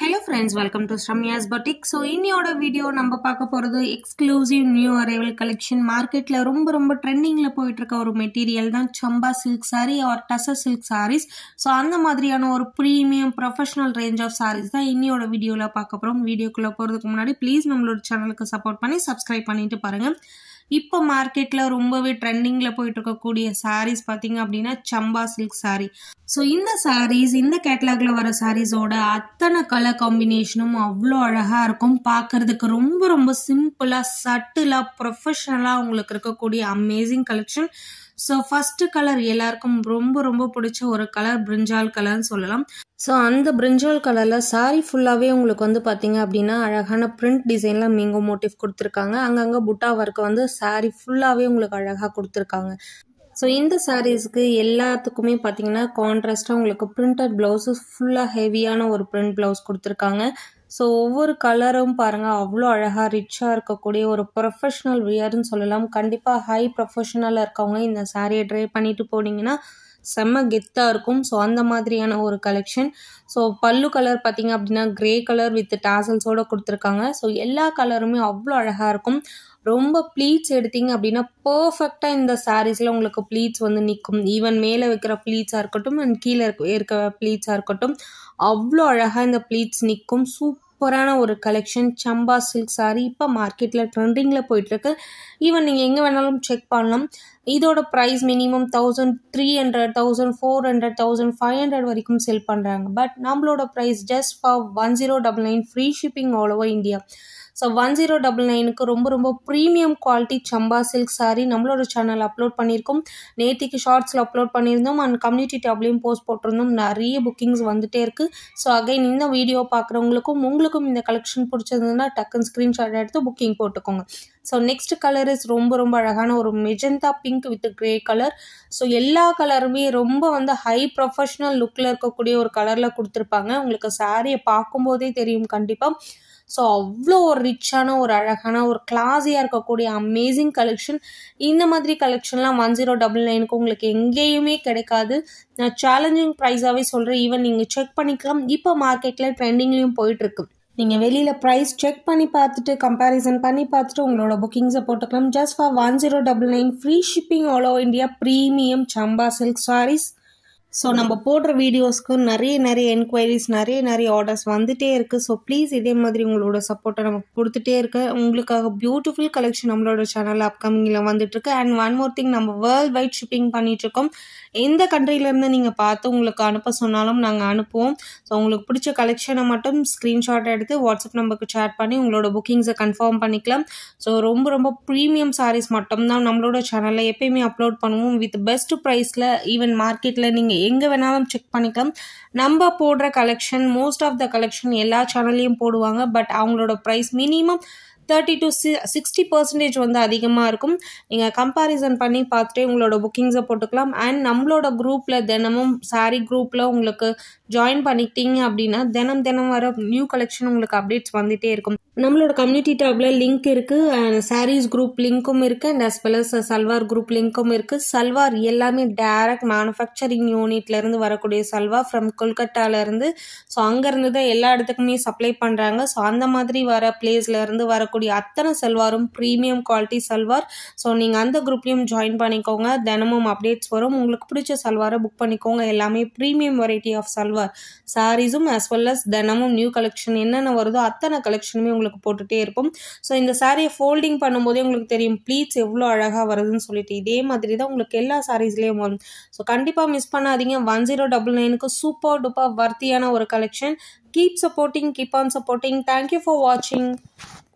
hello friends welcome to Sramya's batik so இன்னியோட video நம்ம பார்க்க போகிறது எக்ஸ்க்ளூசிவ் நியூ அரைவல் கலெக்ஷன் மார்க்கெட்டில் ரொம்ப ரொம்ப ட்ரெண்டிங்கில் போயிட்டு இருக்க ஒரு மெட்டீரியல் தான் samba silk sari or tussar silk saris so அந்த மாதிரியான ஒரு premium professional range of saris தான் இன்னியோட வீடியோவில் பார்க்க போகிறோம் வீடியோக்குள்ளே போகிறதுக்கு முன்னாடி ப்ளீஸ் நம்மளோட சேனலுக்கு சப்போர்ட் பண்ணி சப்ஸ்கிரைப் பண்ணிட்டு பாருங்கள் இப்போ மார்க்கெட்டில் ரொம்பவே ட்ரெண்டிங்கில் போயிட்டு இருக்கக்கூடிய சாரீஸ் பார்த்தீங்க அப்படின்னா சம்பா சில்க் சாரீ ஸோ இந்த சாரீஸ் இந்த கேட்டலாகில் வர சாரீஸோட அத்தனை கலர் காம்பினேஷனும் அவ்வளோ அழகாக இருக்கும் பார்க்கறதுக்கு ரொம்ப ரொம்ப சிம்பிளாக சட்டிலாக ப்ரொஃபஷனலாக உங்களுக்கு இருக்கக்கூடிய amazing collection so first colour எல்லாருக்கும் ரொம்ப ரொம்ப பிடிச்ச ஒரு கலர் பிரிஞ்சால் கலர்னு சொல்லலாம் ஸோ அந்த பிரிஞ்சால் கலரில் சாரி ஃபுல்லாகவே உங்களுக்கு வந்து பார்த்தீங்க அப்படின்னா அழகான பிரிண்ட் டிசைனில் மேங்கோ மோட்டிவ் கொடுத்துருக்காங்க அங்கங்கே புட்டா ஒர்க்கு வந்து சாரி ஃபுல்லாகவே உங்களுக்கு அழகாக கொடுத்துருக்காங்க ஸோ இந்த சாரீஸ்க்கு எல்லாத்துக்குமே பார்த்தீங்கன்னா கான்ட்ராஸ்டாக உங்களுக்கு பிரிண்டட் ப்ளவுஸஸ் ஃபுல்லாக ஹெவியான ஒரு பிரிண்ட் ப்ளவுஸ் கொடுத்துருக்காங்க ஸோ ஒவ்வொரு கலரும் பாருங்கள் அவ்வளோ அழகாக ரிச்சாக இருக்கக்கூடிய ஒரு ப்ரொஃபஷ்னல் வியர்னு சொல்லலாம் கண்டிப்பாக ஹை ப்ரொஃபஷனலாக இருக்கவங்க இந்த சாரியை ட்ரை பண்ணிட்டு போனீங்கன்னா செம்ம கெத்தாக இருக்கும் ஸோ அந்த மாதிரியான ஒரு கலெக்ஷன் ஸோ பல்லு கலர் பார்த்தீங்க அப்படின்னா கிரே கலர் வித் டாசல்ஸோடு கொடுத்துருக்காங்க ஸோ எல்லா கலருமே அவ்வளோ அழகாக இருக்கும் ரொம்ப ப்ளீட்ஸ் எடுத்தீங்க அப்படின்னா பர்ஃபெக்டாக இந்த சாரீஸில் உங்களுக்கு ப்ளீட்ஸ் வந்து நிற்கும் ஈவன் மேலே வைக்கிற ப்ளீட்ஸாக இருக்கட்டும் அண்ட் கீழே இருக்க இருக்க ப்ளீட்ஸாக இருக்கட்டும் அவ்வளோ அழகாக இந்த ப்ளீட்ஸ் நிற்கும் சூப்பரான ஒரு கலெக்ஷன் சம்பா சில்க் சாரீ இப்போ மார்க்கெட்டில் ட்ரெண்டிங்கில் போயிட்டுருக்கு ஈவன் நீங்கள் எங்கே வேணாலும் செக் பண்ணலாம் இதோட price minimum thousand three hundred thousand four hundred thousand five hundred வரைக்கும் செல் பண்ணுறாங்க பட் நம்மளோட price just for one zero double nine free shipping all over இந்தியா ஸோ ஒன் ஜீரோ டபுள் நைனுக்கு ரொம்ப ரொம்ப premium quality samba silk sari நம்மளோட சேனல் அப்லோட் பண்ணியிருக்கோம் நேத்திக்கு ஷார்ட்ஸில் அப்லோட் பண்ணியிருந்தோம் அண்ட் கம்யூனிட்டி டேப்லையும் போஸ்ட் போட்டிருந்தோம் நிறைய புக்கிங்ஸ் வந்துட்டே இருக்குது ஸோ அகைன் இந்த வீடியோ பார்க்குறவங்களுக்கும் உங்களுக்கும் இந்த கலெக்ஷன் பிடிச்சதுன்னா டக்குன்னு ஸ்க்ரீன்ஷாட் எடுத்து புக்கிங் போட்டுக்கோங்க ஸோ நெக்ஸ்ட் கலர் இஸ் ரொம்ப ரொம்ப அழகான ஒரு magenta pink with grey colour so எல்லா கலருமே ரொம்ப வந்து ஹை ப்ரொஃபஷ்னல் லுக்கில் இருக்கக்கூடிய ஒரு கலரில் கொடுத்துருப்பாங்க உங்களுக்கு சாரியை பார்க்கும்போதே தெரியும் கண்டிப்பாக ஸோ அவ்வளோ ஒரு ரிச்சான ஒரு அழகான ஒரு கிளாஸியாக இருக்கக்கூடிய அமேசிங் கலெக்ஷன் இந்த மாதிரி கலெக்ஷன்லாம் ஒன் ஜீரோ டபுள் நைனுக்கு உங்களுக்கு எங்கேயுமே கிடைக்காது நான் சேலஞ்சிங் ப்ரைஸாகவே சொல்கிறேன் ஈவன் நீங்கள் செக் பண்ணிக்கலாம் இப்போ மார்க்கெட்டில் ட்ரெண்டிங்லேயும் போயிட்டுருக்கு நீங்கள் வெளியில் ப்ரைஸ் செக் பண்ணி பார்த்துட்டு கம்பேரிசன் பண்ணி பார்த்துட்டு உங்களோட புக்கிங்ஸை போட்டுக்கலாம் just for one zero double nine free shipping all over India premium samba silk saris so நம்ம போடுற வீடியோஸ்க்கு நிறைய நிறைய என்கொயரிஸ் நிறைய நிறைய ஆர்டர்ஸ் வந்துட்டே இருக்குது ஸோ ப்ளீஸ் இதே மாதிரி உங்களோட சப்போர்ட்டை நமக்கு கொடுத்துட்டே இருக்க உங்களுக்காக பியூட்டிஃபுல் கலெக்ஷன் நம்மளோட சேனலில் அப்கமிங்கில் வந்துட்டுருக்கு அண்ட் ஒன் மோர் திங் நம்ம வேர்ல்ட் வைட் ஷிப்பிங் பண்ணிகிட்ருக்கோம் எந்த கண்ட்ரிலேருந்து நீங்கள் பார்த்து உங்களுக்கு அனுப்ப சொன்னாலும் நாங்கள் அனுப்புவோம் ஸோ உங்களுக்கு பிடிச்ச கலெக்ஷனை மட்டும் ஸ்க்ரீன்ஷாட் எடுத்து வாட்ஸ்அப் நம்பருக்கு சேட் பண்ணி உங்களோட புக்கிங்ஸை கன்ஃபார்ம் பண்ணிக்கலாம் ஸோ ரொம்ப ரொம்ப ப்ரீமியம் சாரீஸ் மட்டும்தான் நம்மளோட சேனலில் எப்பயுமே அப்லோட் பண்ணுவோம் வித் பெஸ்ட் ப்ரைஸில் ஈவன் மார்க்கெட்டில் நீங்கள் எங்கே வேணாலும் செக் பண்ணிக்கலாம் நம்ம போடுற collection most of the collection எல்லா சேனல்லையும் போடுவாங்க பட் அவங்களோட ப்ரைஸ் மினிமம் தேர்ட்டி டு சி சிக்ஸ்டி பர்சன்டேஜ் வந்து அதிகமாக இருக்கும் நீங்கள் கம்பேரிசன் பண்ணி பார்த்துட்டு உங்களோட புக்கிங்ஸை போட்டுக்கலாம் அண்ட் நம்மளோட குரூப்பில் தினமும் சாரீ குரூப்பில் உங்களுக்கு ஜாயின் பண்ணிக்கிட்டீங்க அப்படின்னா தினம் தினம் வர நியூ கலெக்ஷன் உங்களுக்கு அப்டேட்ஸ் வந்துகிட்டே இருக்கும் நம்மளோட கம்யூனிட்டி டேப்பில் லிங்க் இருக்குது சாரீஸ் குரூப் லிங்க்கும் இருக்குது and as well as salwar group லிங்க்கும் இருக்குது சல்வார் எல்லாமே டேரக்ட் மேனுஃபேக்சரிங் யூனிட்லேருந்து வரக்கூடிய சல்வார் ஃப்ரம் கொல்கட்டாலேருந்து ஸோ அங்கேருந்து தான் எல்லா இடத்துக்குமே சப்ளை பண்ணுறாங்க ஸோ அந்த மாதிரி வர பிளேஸ்லேருந்து வரக்கூடிய அத்தனை சல்வாரும் ப்ரீமியம் குவாலிட்டி சல்வார் ஸோ நீங்கள் அந்த குரூப்லேயும் ஜாயின் பண்ணிக்கோங்க தினமும் அப்டேட்ஸ் வரும் உங்களுக்கு பிடிச்ச சல்வாரை புக் பண்ணிக்கோங்க எல்லாமே ப்ரீமியம் வெரைட்டி ஆஃப் சல்வார் சாரீஸும் அஸ் வெல் அஸ் தினமும் நியூ கலெக்ஷன் என்னென்ன வருதோ அத்தனை கலெக்ஷனுமே உங்களுக்கு போட்டுகிட்டே இருப்போம் ஸோ இந்த சாரியை ஃபோல்டிங் பண்ணும்போதே உங்களுக்கு தெரியும் ப்ளீட்ஸ் எவ்வளோ அழகாக வருதுன்னு சொல்லிட்டு இதே மாதிரி தான் உங்களுக்கு எல்லா சாரீஸ்லேயும் வரும் ஸோ கண்டிப்பாக மிஸ் பண்ணாதீங்க ஒன் ஜீரோ டபுள் நைனுக்கு சூப்பர் டூப்பர் வர்த்தியான ஒரு collection keep supporting keep on supporting thank you for வாட்சிங்